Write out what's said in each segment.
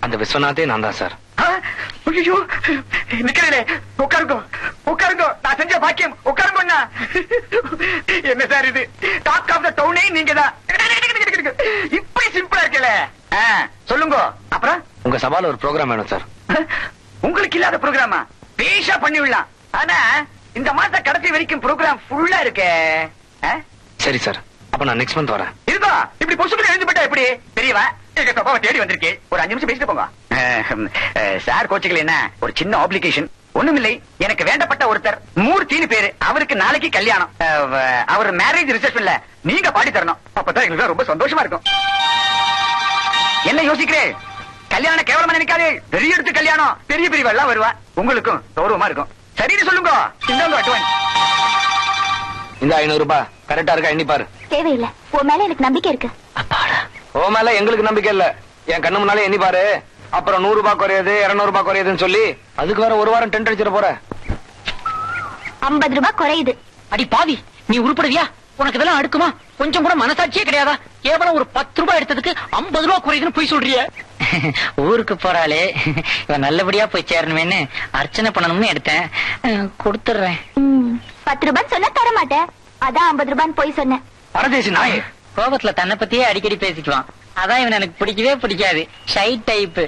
அந்த விஸ்வநாதே நான் தான் சார் ஐயோ நிக்கிறீங்களே உட்காருங்க உட்காருங்க நான் செஞ்ச பாக்கியம் உட்காருங்க என்ன சார் இது டாக் ஆஃப் த டவுனே நீங்க தான் இப்படி சிம்பிளா இருக்கல சொல்லுங்க அப்புறம் உங்க சபால ஒரு ப்ரோக்ராம் வேணும் சார் உங்களுக்கு இல்லாத ப்ரோக்ராமா பேஷா பண்ணி விடலாம் ஆனா இந்த மாச கடைசி வரைக்கும் ப்ரோக்ராம் ஃபுல்லா இருக்கே ஆ? சரி சார் அப்ப நான் நெக்ஸ்ட் மந்த் வரேன் இருக்கா இப்படி பொசுக்கு எழுந்து போட்டா எப்படி தெரியவா எங்க தப்பாவை தேடி வந்திருக்கேன் ஒரு அஞ்சு நிமிஷம் பேசிட்டு போங்க சார் கோச்சுகள் என்ன ஒரு சின்ன ஆப்ளிகேஷன் ஒண்ணுமில்லை எனக்கு வேண்டப்பட்ட ஒருத்தர் மூர்த்தின்னு பேரு அவருக்கு நாளைக்கு கல்யாணம் அஹ், வ- அவர் மேரேஜ் ரிசப்ஷன்ல நீங்க பாடி தரணும் அப்பதான் எங்களுக்கு ரொம்ப சந்தோஷமா இருக்கும் என்ன யோசிக்கிறேன் கல்யாணம் கேவலமா நினைக்காதே பெரிய எடுத்து கல்யாணம் பெரிய பெரிய எல்லாம் வருவா உங்களுக்கும் கௌரவமா இருக்கும் சரின்னு சொல்லுங்க இந்தாங்க அட்வான்ஸ் இந்த ஐநூறு ரூபாய் கரெக்டா இருக்கா எண்ணி பாரு தேவையில்லை உன் மேல எனக்கு நம்பிக்கை இருக்கு ஓ மேல எங்களுக்கு நம்பிக்கை இல்ல என் கண்ணு முன்னாலே எண்ணி பாரு அப்புறம் நூறு ரூபாய் குறையுது இருநூறு ரூபாய் குறையுதுன்னு சொல்லி அதுக்கு வேற ஒரு வாரம் டென்ட் அடிச்சிட போற ஐம்பது ரூபாய் குறையுது அடி பாவி நீ உருப்படுவியா உனக்கு இதெல்லாம் அடுக்குமா கொஞ்சம் கூட மனசாட்சியே கிடையாதா கேவலம் ஒரு பத்து ரூபாய் எடுத்ததுக்கு ஐம்பது ரூபாய் குறையுதுன்னு போய் சொல்றிய ஊருக்கு போறாளே இவன் நல்லபடியா போய் சேரணுமேன்னு அர்ச்சனை பண்ணணும்னு எடுத்தேன் அஹ், கொடுத்துடுறேன் ம், பத்து ரூபாய் சொன்னா தர மாட்டேன் அதான் ஐம்பது ரூபான்னு போய் சொன்னேன் பரதேசி நாய் கோபத்துல தன்னை பத்தியே அடிக்கடி பேசிக்குவான் அதான் இவன் எனக்கு பிடிக்கவே பிடிக்காது ஷை டைப்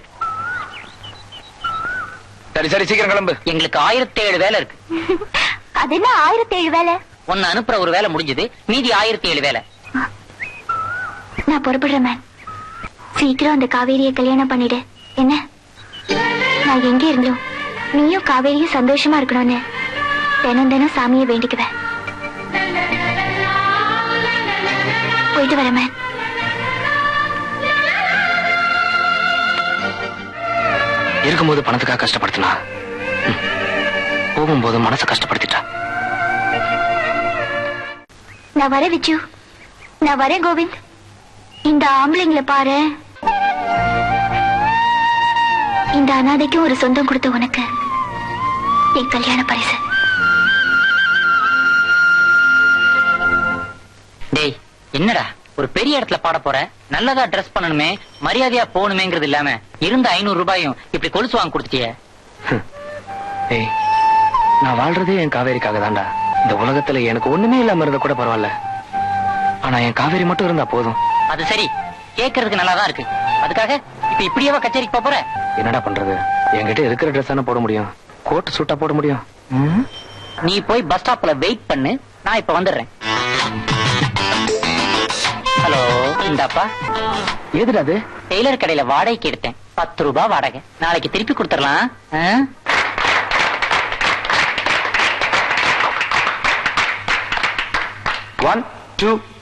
சரி சரி சீக்கிரம் கிளம்பு எங்களுக்கு ஆயிரத்தி ஏழு வேலை இருக்கு அது என்ன ஆயிரத்தி ஏழு வேலை ஒன்னு அனுப்புற ஒரு வேலை முடிஞ்சது மீதி ஆயிரத்தி ஏழு வேலை நான் புறப்படுறேன் மேம் சீக்கிரம் அந்த காவேரியை கல்யாணம் பண்ணிடு என்ன நான் எங்க இருந்தோம் நீயும் காவேரியும் சந்தோஷமா இருக்கணும்னு தினம் தினம் சாமியை வேண்டிக்குவேன் போயிட்டு வரேன் மேம் இருக்கும்போது பணத்துக்காக கஷ்டப்படுத்தினா ம். போகும்போது மனசை கஷ்டப்படுத்திட்டா நான் வரேன் விச்சு நான் வரேன் கோவிந்த் இந்த ஆம்பளைங்களை பாரு இந்த அனாதைக்கும் ஒரு சொந்தம் கொடுத்த உனக்கு என் கல்யாண பரிசு டேய் என்னடா ஒரு பெரிய இடத்துல பாட போற நல்லதா ட்ரெஸ் பண்ணணுமே மரியாதையா போகணுமேங்கிறது இல்லாம இருந்த ஐநூறு ரூபாயும் இப்படி கொலுசு வாங்கி கொடுத்துட்டியே ஏய் நான் வாழ்றதே என் காவேரிக்காக தான்டா இந்த உலகத்துல எனக்கு ஒண்ணுமே இல்லாம இருந்தா கூட பரவாயில்ல ஆனா என் காவேரி மட்டும் இருந்தா போதும் அது சரி கேக்குறதுக்கு நல்லாதான் இருக்கு அதுக்காக இப்ப இப்படியேவா கச்சேரிக்கு போப் போற என்னடா பண்றது என்கிட்ட இருக்கிற ட்ரெஸ் தானே போட முடியும் கோட் சூட்டா போட முடியும் ம்? நீ போய் பஸ் ஸ்டாப்ல வெயிட் பண்ணு நான் இப்ப வந்துடுறேன் ஹலோ இந்தாப்பா எதுடா அது டெய்லர் கடையில வாடகைக்கு எடுத்தேன் பத்து ரூபாய் வாடகை நாளைக்கு திருப்பி கொடுத்துடலாம் ஆ? One two